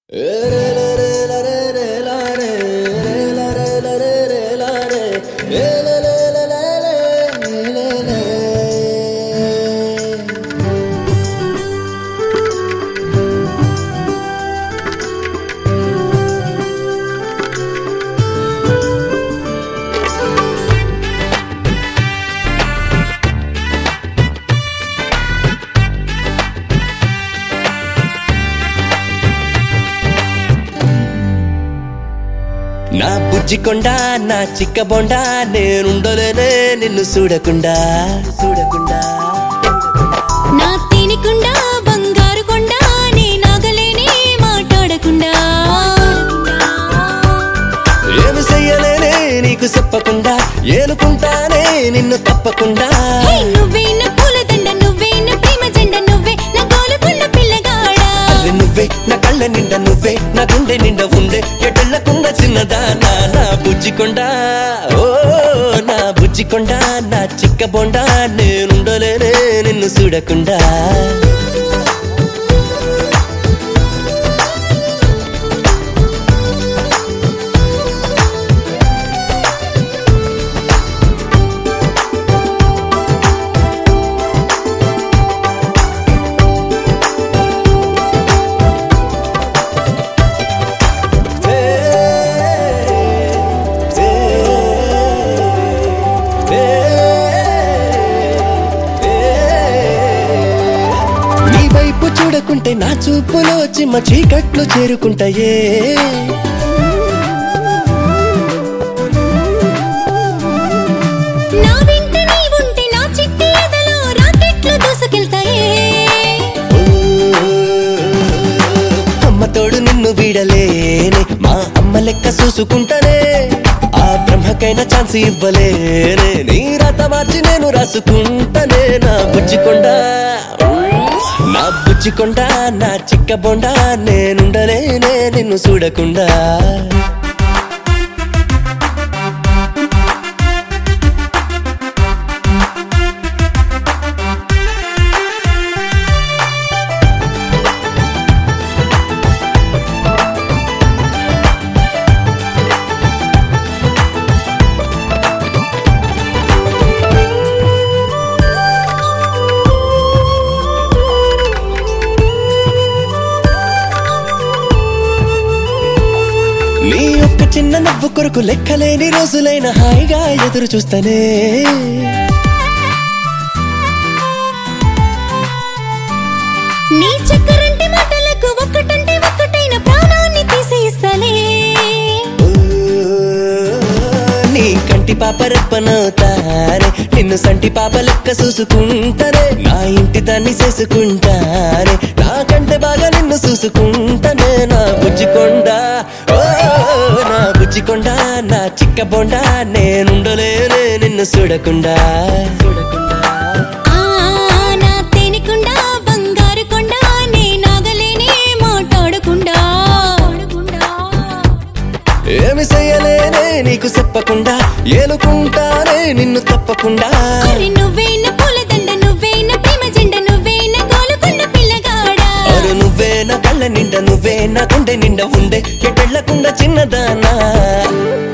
నా బుజ్జికొండ నా చిక్క బొండ నేనుండలేనే నిన్ను చూడకుండా చూడకుండా నా తేనికుండా బంగారు కొండ నీ నాగలేని మాట్లాడకుండా ఏమి చెయ్యలేనే నీకు చెప్పకుండా ఏలుకుంటానే నిన్ను తప్పకుండా హే, నువ్వే నా పూలదండ నువ్వే నా ప్రేమ జెండ నువ్వే నా గోలుకొండ పిల్లగాడా అరే నువ్వే నా కళ్ళ నిండా నువ్వే నా గుండె నిండా ఉండే ఎటెళ్ళకుండా చిన్నదానా నా బుజ్జికొండ ఓ నా బుజ్జికొండ నా చిక్క బొండ నేనుండలేనే నిన్ను చూడకుండా నీ వైపు చూడకుంటే నా చూపులో చిమ్మ చీకట్లు చేరుకుంటాయే నా వెంట నీ ఉంటే నా చిట్టి ఎదలో రాకెట్లు దూసుకెళ్తాయే అమ్మ తోడు నిన్ను వీడలేనే మా అమ్మ లెక్క చూసుకుంటానే ఆ బ్రహ్మకైనా ఛాన్స్ ఇవ్వలేనే నీ రాత మార్చి నేను రాసుకుంటానే నా బుజ్జికొండ నా బుజ్జికొండ నా చిక్క బొండ నేనుండలేనే నిన్ను చూడకుండా నీ ఒక్క చిన్న నవ్వు కొరకు లెక్కలేని రోజులైన హాయిగా ఎదురు చూస్తానే నీ చక్కరంటి మాటలకు ఒక్కటంటే ఒక్కటైన ప్రాణాన్ని తీసేస్తానే ఓ, నీ కంటి పాప రెప్పనవుతానే నిన్ను సంటి పాప లెక్క చూసుకుంటానే నా ఇంటి దాన్ని చేసుకుంటానే నాకంటే బాగా నిన్ను చూసుకుంటానే నా బుజ్జికొండ ఓ నా బుజ్జికొండ నా చిక్క బొండ నేనుండలేనే నిన్ను చూడకుండా చూడకుండా ఆ నా తేనికుండా బంగారు కొండ నీ నాగలేని మాట్లాడకుండా ఏమి చెయ్యలేనే నీకు చెప్పకుండా ఏలుకుంటానే నిన్ను తప్పకుండా అరే నువ్వే నా పూలదండ నువ్వే నా ప్రేమ జెండ నువ్వే నా గోలుకొండ పిల్లగాడా అరు నువ్వే నా కళ్ళ నిండా నువ్వే నా గుండె నిండా ఉండే ఎటెళ్ళకుండా చిన్నదానా